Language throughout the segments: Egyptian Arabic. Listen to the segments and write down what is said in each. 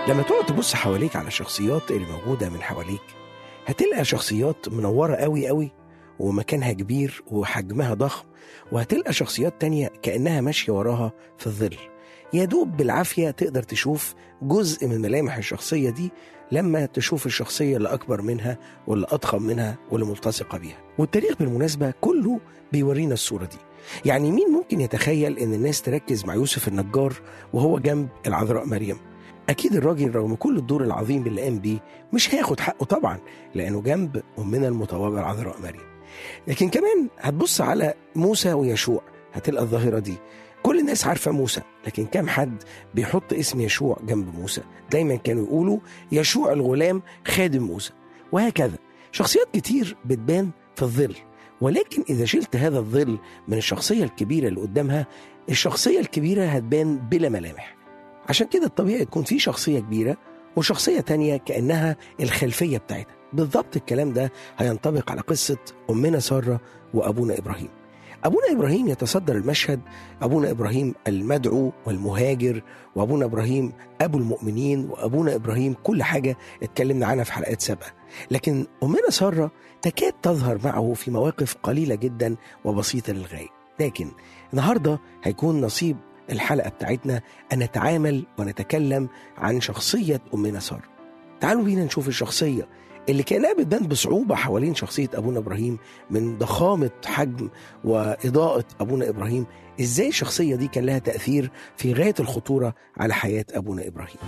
لما تقعد تبص حواليك على الشخصيات اللي موجودة من حواليك هتلقى شخصيات منورة قوي قوي ومكانها كبير وحجمها ضخم وهتلقى شخصيات تانية كأنها ماشية وراها في الظل يا دوب بالعافية تقدر تشوف جزء من ملامح الشخصية دي لما تشوف الشخصية اللي أكبر منها واللي أضخم منها واللي ملتصقة بيها والتاريخ بالمناسبة كله بيورينا الصورة دي يعني مين ممكن يتخيل ان الناس تركز مع يوسف النجار وهو جنب العذراء مريم اكيد الراجل رغم كل الدور العظيم اللي قام بيه مش هياخد حقه طبعا لانه جنب امنا المطوبه العذراء مريم لكن كمان هتبص على موسى ويشوع هتلقى الظاهره دي كل الناس عارفه موسى لكن كام حد بيحط اسم يشوع جنب موسى دايما كانوا يقولوا يشوع الغلام خادم موسى وهكذا شخصيات كتير بتبان في الظل ولكن إذا شلت هذا الظل من الشخصية الكبيرة اللي قدامها الشخصية الكبيرة هتبان بلا ملامح عشان كده الطبيعي تكون في شخصية كبيرة وشخصية تانية كأنها الخلفية بتاعتها بالضبط الكلام ده هينطبق على قصة أمنا سارة وأبونا إبراهيم أبونا إبراهيم يتصدر المشهد أبونا إبراهيم المدعو والمهاجر وأبونا إبراهيم أبو المؤمنين وأبونا إبراهيم كل حاجة اتكلمنا عنها في حلقات سابقة لكن أمنا سارة تكاد تظهر معه في مواقف قليلة جدا وبسيطة للغاية لكن النهاردة هيكون نصيب الحلقة بتاعتنا أن نتعامل ونتكلم عن شخصية أمنا سارة تعالوا بينا نشوف الشخصية اللي كانها بتبان بصعوبة حوالين شخصية أبونا إبراهيم من ضخامة حجم وإضاءة أبونا إبراهيم إزاي الشخصية دي كان لها تأثير في غاية الخطورة على حياة أبونا إبراهيم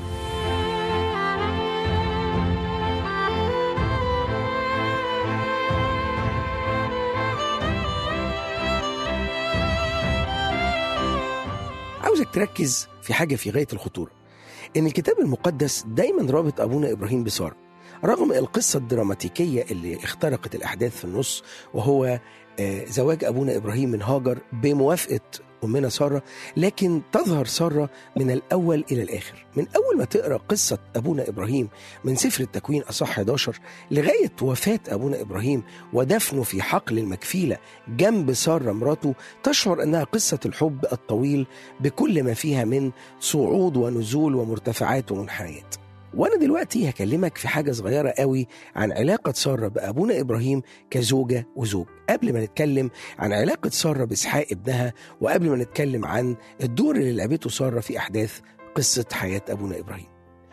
عاوزك تركز في حاجة في غاية الخطورة إن الكتاب المقدس دايما رابط أبونا إبراهيم بسارة رغم القصة الدراماتيكية اللي اخترقت الأحداث في النص وهو آه، زواج أبونا إبراهيم من هاجر بموافقة أمنا سارة لكن تظهر سارة من الأول إلى الآخر من أول ما تقرأ قصة أبونا إبراهيم من سفر التكوين أصح 11 لغاية وفاة أبونا إبراهيم ودفنه في حقل المكفيلة جنب سارة مراته تشعر أنها قصة الحب الطويل بكل ما فيها من صعود ونزول ومرتفعات ومنحنيات وانا دلوقتي هكلمك في حاجه صغيره قوي عن علاقه ساره بابونا ابراهيم كزوجه وزوج قبل ما نتكلم عن علاقه ساره باسحاق ابنها وقبل ما نتكلم عن الدور اللي لعبته ساره في احداث قصه حياه ابونا ابراهيم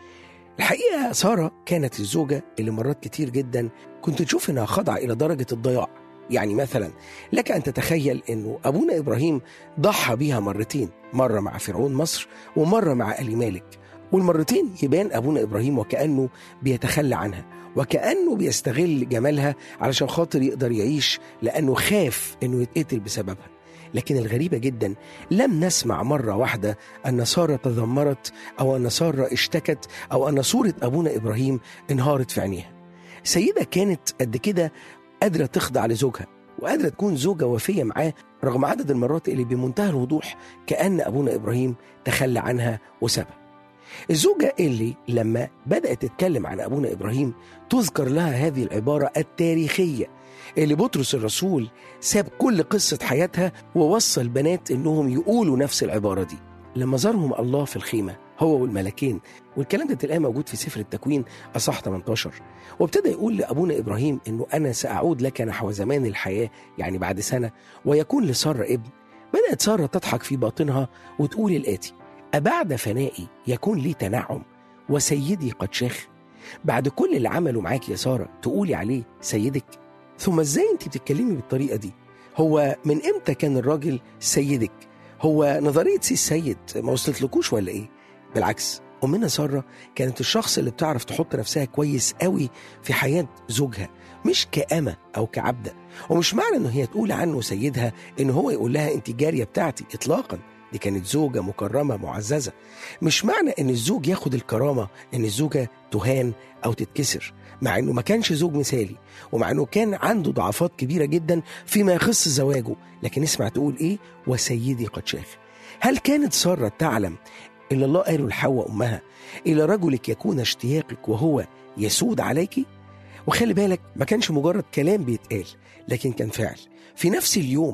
الحقيقه ساره كانت الزوجه اللي مرات كتير جدا كنت تشوف انها خاضعه الى درجه الضياع يعني مثلا لك ان تتخيل انه ابونا ابراهيم ضحى بيها مرتين مره مع فرعون مصر ومره مع الي مالك والمرتين يبان ابونا ابراهيم وكانه بيتخلى عنها وكانه بيستغل جمالها علشان خاطر يقدر يعيش لانه خاف انه يتقتل بسببها لكن الغريبة جدا لم نسمع مرة واحدة أن سارة تذمرت أو أن سارة اشتكت أو أن صورة أبونا إبراهيم انهارت في عينيها سيدة كانت قد كده قادرة تخضع لزوجها وقادرة تكون زوجة وفية معاه رغم عدد المرات اللي بمنتهى الوضوح كأن أبونا إبراهيم تخلى عنها وسابها الزوجة اللي لما بدأت تتكلم عن أبونا إبراهيم تذكر لها هذه العبارة التاريخية اللي بطرس الرسول ساب كل قصة حياتها ووصى البنات إنهم يقولوا نفس العبارة دي لما زارهم الله في الخيمة هو والملكين والكلام ده تلاقيه موجود في سفر التكوين أصح 18 وابتدى يقول لأبونا إبراهيم إنه أنا سأعود لك نحو زمان الحياة يعني بعد سنة ويكون لسارة ابن بدأت سارة تضحك في باطنها وتقول الآتي أبعد فنائي يكون لي تنعم وسيدي قد شاخ بعد كل اللي عمله معاك يا سارة تقولي عليه سيدك ثم ازاي انت بتتكلمي بالطريقة دي هو من امتى كان الراجل سيدك هو نظرية سي السيد ما وصلتلكوش ولا ايه بالعكس أمنا سارة كانت الشخص اللي بتعرف تحط نفسها كويس قوي في حياة زوجها مش كأمة أو كعبدة ومش معنى إنه هي تقول عنه سيدها إن هو يقول لها أنت جارية بتاعتي إطلاقا دي كانت زوجة مكرمة معززة مش معنى ان الزوج ياخد الكرامة ان الزوجة تهان او تتكسر مع انه ما كانش زوج مثالي ومع انه كان عنده ضعفات كبيرة جدا فيما يخص زواجه لكن اسمع تقول ايه وسيدي قد شاخ هل كانت سارة تعلم إلا الله قاله لحواء أمها إلى رجلك يكون اشتياقك وهو يسود عليك وخلي بالك ما كانش مجرد كلام بيتقال لكن كان فعل في نفس اليوم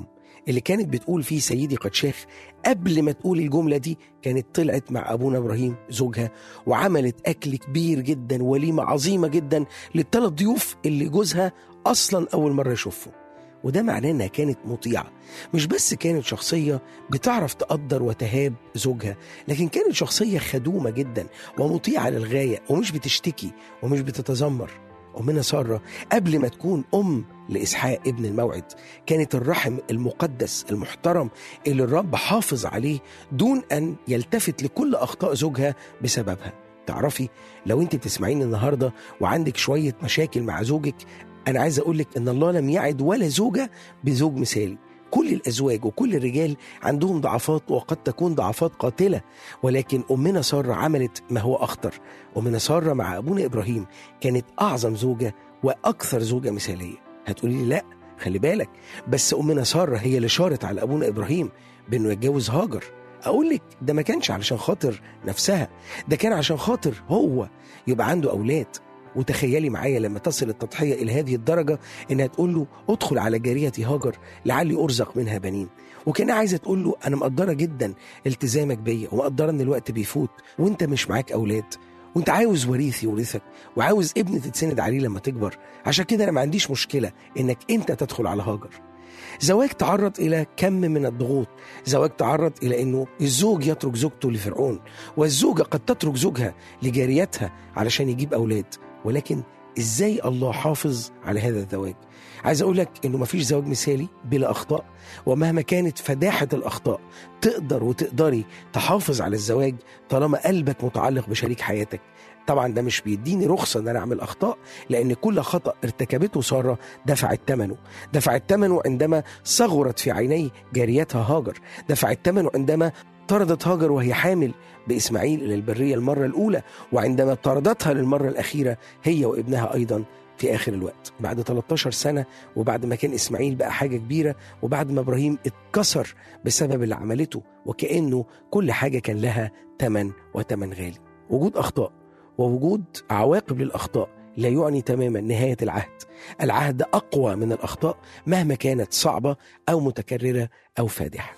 اللي كانت بتقول فيه سيدي قد شيخ قبل ما تقول الجملة دي كانت طلعت مع أبونا إبراهيم زوجها وعملت أكل كبير جدا وليمة عظيمة جدا للثلاث ضيوف اللي جوزها أصلا أول مرة يشوفهم وده معناه انها كانت مطيعه مش بس كانت شخصيه بتعرف تقدر وتهاب زوجها لكن كانت شخصيه خدومه جدا ومطيعه للغايه ومش بتشتكي ومش بتتذمر أمنا سارة قبل ما تكون أم لإسحاق ابن الموعد كانت الرحم المقدس المحترم اللي الرب حافظ عليه دون أن يلتفت لكل أخطاء زوجها بسببها تعرفي لو انت بتسمعيني النهارده وعندك شويه مشاكل مع زوجك انا عايز اقول لك ان الله لم يعد ولا زوجه بزوج مثالي كل الازواج وكل الرجال عندهم ضعفات وقد تكون ضعفات قاتله ولكن امنا ساره عملت ما هو اخطر امنا ساره مع ابونا ابراهيم كانت اعظم زوجه واكثر زوجه مثاليه هتقولي لي لا خلي بالك بس امنا ساره هي اللي شارت على ابونا ابراهيم بانه يتجوز هاجر اقول لك ده ما كانش علشان خاطر نفسها ده كان عشان خاطر هو يبقى عنده اولاد وتخيلي معايا لما تصل التضحية إلى هذه الدرجة إنها تقول له ادخل على جاريتي هاجر لعلي أرزق منها بنين وكانها عايزة تقول له أنا مقدرة جدا التزامك بيا ومقدرة إن الوقت بيفوت وأنت مش معاك أولاد وانت عاوز وريث يورثك وعاوز ابن تتسند عليه لما تكبر عشان كده انا ما عنديش مشكله انك انت تدخل على هاجر زواج تعرض الى كم من الضغوط زواج تعرض الى انه الزوج يترك زوجته لفرعون والزوجه قد تترك زوجها لجاريتها علشان يجيب اولاد ولكن ازاي الله حافظ على هذا الزواج عايز اقول لك انه مفيش زواج مثالي بلا اخطاء ومهما كانت فداحه الاخطاء تقدر وتقدري تحافظ على الزواج طالما قلبك متعلق بشريك حياتك طبعا ده مش بيديني رخصه ان انا اعمل اخطاء لان كل خطا ارتكبته ساره دفعت ثمنه دفعت ثمنه عندما صغرت في عيني جاريتها هاجر دفعت ثمنه عندما طردت هاجر وهي حامل بإسماعيل إلى البرية المرة الأولى وعندما طردتها للمرة الأخيرة هي وابنها أيضا في آخر الوقت بعد 13 سنة وبعد ما كان إسماعيل بقى حاجة كبيرة وبعد ما إبراهيم اتكسر بسبب اللي عملته وكأنه كل حاجة كان لها تمن وتمن غالي وجود أخطاء ووجود عواقب للأخطاء لا يعني تماما نهاية العهد العهد أقوى من الأخطاء مهما كانت صعبة أو متكررة أو فادحة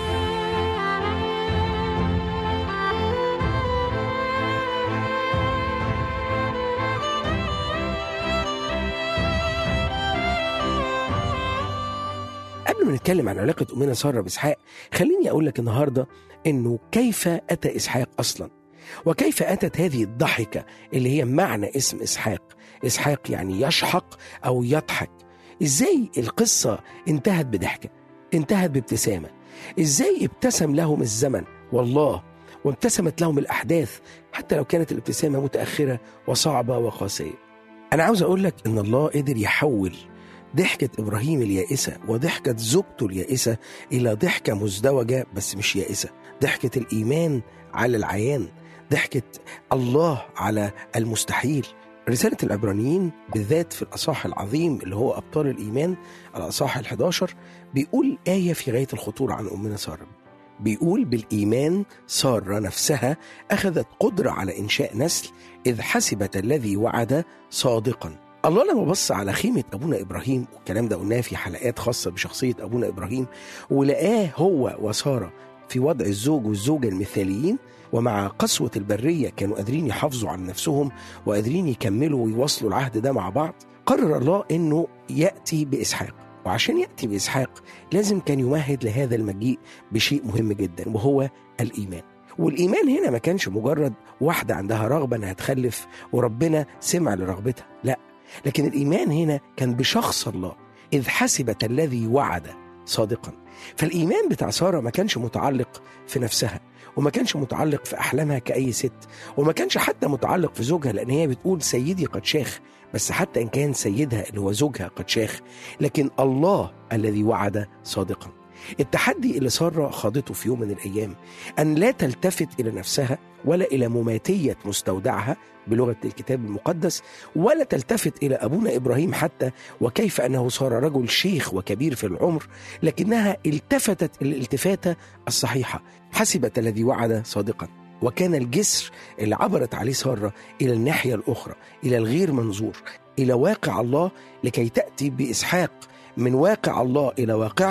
قبل ما نتكلم عن علاقة أمنا سارة بإسحاق خليني أقول لك النهاردة إنه كيف أتى إسحاق أصلا وكيف أتت هذه الضحكة اللي هي معنى اسم إسحاق إسحاق يعني يشحق أو يضحك إزاي القصة انتهت بضحكة انتهت بابتسامة إزاي ابتسم لهم الزمن والله وابتسمت لهم الأحداث حتى لو كانت الابتسامة متأخرة وصعبة وقاسية أنا عاوز أقول لك إن الله قدر يحول ضحكة إبراهيم اليائسة وضحكة زوجته اليائسة إلى ضحكة مزدوجة بس مش يائسة ضحكة الإيمان على العيان ضحكة الله على المستحيل رسالة العبرانيين بالذات في الأصح العظيم اللي هو أبطال الإيمان الأصح الحداشر بيقول آية في غاية الخطورة عن أمنا سارة بيقول بالإيمان سارة نفسها أخذت قدرة على إنشاء نسل إذ حسبت الذي وعد صادقا الله لما بص على خيمة أبونا إبراهيم والكلام ده قلناه في حلقات خاصة بشخصية أبونا إبراهيم ولقاه هو وسارة في وضع الزوج والزوجة المثاليين ومع قسوة البرية كانوا قادرين يحافظوا على نفسهم وقادرين يكملوا ويواصلوا العهد ده مع بعض قرر الله أنه يأتي بإسحاق وعشان يأتي بإسحاق لازم كان يمهد لهذا المجيء بشيء مهم جدا وهو الإيمان والإيمان هنا ما كانش مجرد واحدة عندها رغبة أنها تخلف وربنا سمع لرغبتها لا لكن الإيمان هنا كان بشخص الله إذ حسبت الذي وعد صادقا فالإيمان بتاع سارة ما كانش متعلق في نفسها وما كانش متعلق في أحلامها كأي ست وما كانش حتى متعلق في زوجها لأن هي بتقول سيدي قد شاخ بس حتى إن كان سيدها اللي هو زوجها قد شاخ لكن الله الذي وعد صادقا التحدي اللي سارة خاضته في يوم من الأيام أن لا تلتفت إلى نفسها ولا إلى مماتية مستودعها بلغة الكتاب المقدس ولا تلتفت إلى أبونا إبراهيم حتى وكيف أنه صار رجل شيخ وكبير في العمر لكنها التفتت الالتفاتة الصحيحة حسبت الذي وعد صادقا وكان الجسر اللي عبرت عليه سارة إلى الناحية الأخرى إلى الغير منظور إلى واقع الله لكي تأتي بإسحاق من واقع الله إلى واقعها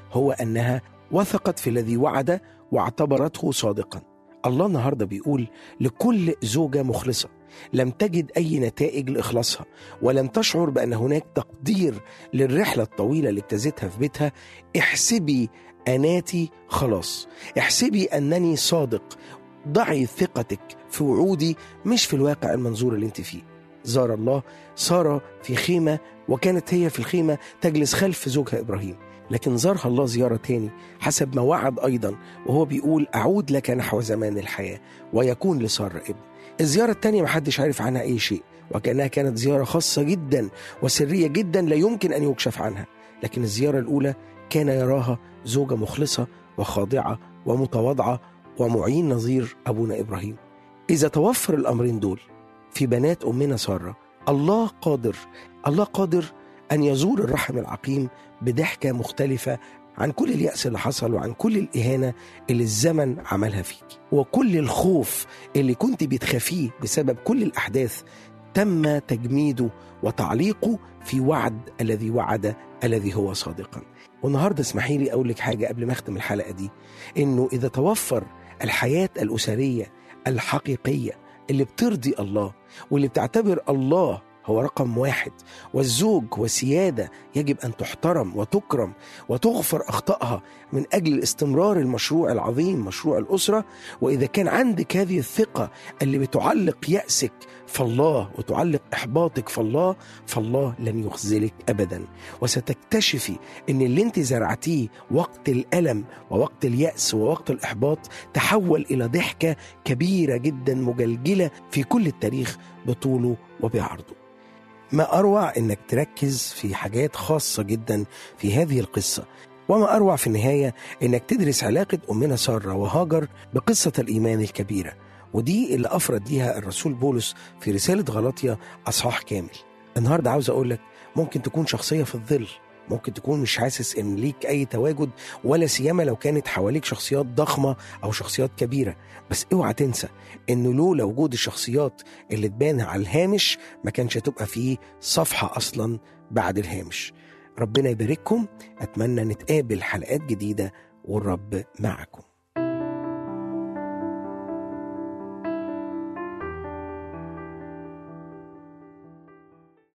هو أنها وثقت في الذي وعد واعتبرته صادقا الله النهارده بيقول لكل زوجة مخلصة لم تجد أي نتائج لإخلاصها ولم تشعر بأن هناك تقدير للرحلة الطويلة اللي اجتازتها في بيتها احسبي أناتي خلاص احسبي أنني صادق ضعي ثقتك في وعودي مش في الواقع المنظور اللي انت فيه زار الله سارة في خيمة وكانت هي في الخيمة تجلس خلف زوجها إبراهيم لكن زارها الله زيارة تاني حسب ما وعد أيضا وهو بيقول أعود لك نحو زمان الحياة ويكون لسارة ابن الزيارة التانية محدش عارف عنها أي شيء وكأنها كانت زيارة خاصة جدا وسرية جدا لا يمكن أن يكشف عنها لكن الزيارة الأولى كان يراها زوجة مخلصة وخاضعة ومتواضعة ومعين نظير أبونا إبراهيم إذا توفر الأمرين دول في بنات أمنا سارة الله قادر الله قادر أن يزور الرحم العقيم بضحكة مختلفة عن كل اليأس اللي حصل وعن كل الإهانة اللي الزمن عملها فيك وكل الخوف اللي كنت بتخافيه بسبب كل الأحداث تم تجميده وتعليقه في وعد الذي وعد الذي هو صادقا والنهارده اسمحي لي اقول لك حاجه قبل ما اختم الحلقه دي انه اذا توفر الحياه الاسريه الحقيقيه اللي بترضي الله واللي بتعتبر الله هو رقم واحد والزوج وسياده يجب ان تحترم وتكرم وتغفر اخطائها من اجل الاستمرار المشروع العظيم مشروع الاسره واذا كان عندك هذه الثقه اللي بتعلق ياسك فالله وتعلق احباطك فالله فالله لن يخذلك ابدا وستكتشفي ان اللي انت زرعتيه وقت الالم ووقت الياس ووقت الاحباط تحول الى ضحكه كبيره جدا مجلجله في كل التاريخ بطوله وبعرضه ما اروع انك تركز في حاجات خاصه جدا في هذه القصه وما اروع في النهايه انك تدرس علاقه امنا ساره وهاجر بقصه الايمان الكبيره ودي اللي افرد ليها الرسول بولس في رساله غلاطيا اصحاح كامل النهارده عاوز اقول لك ممكن تكون شخصيه في الظل ممكن تكون مش حاسس ان ليك اي تواجد ولا سيما لو كانت حواليك شخصيات ضخمه او شخصيات كبيره بس اوعى تنسى انه لولا وجود الشخصيات اللي تبان على الهامش ما كانش هتبقى فيه صفحه اصلا بعد الهامش ربنا يبارككم اتمنى نتقابل حلقات جديده والرب معكم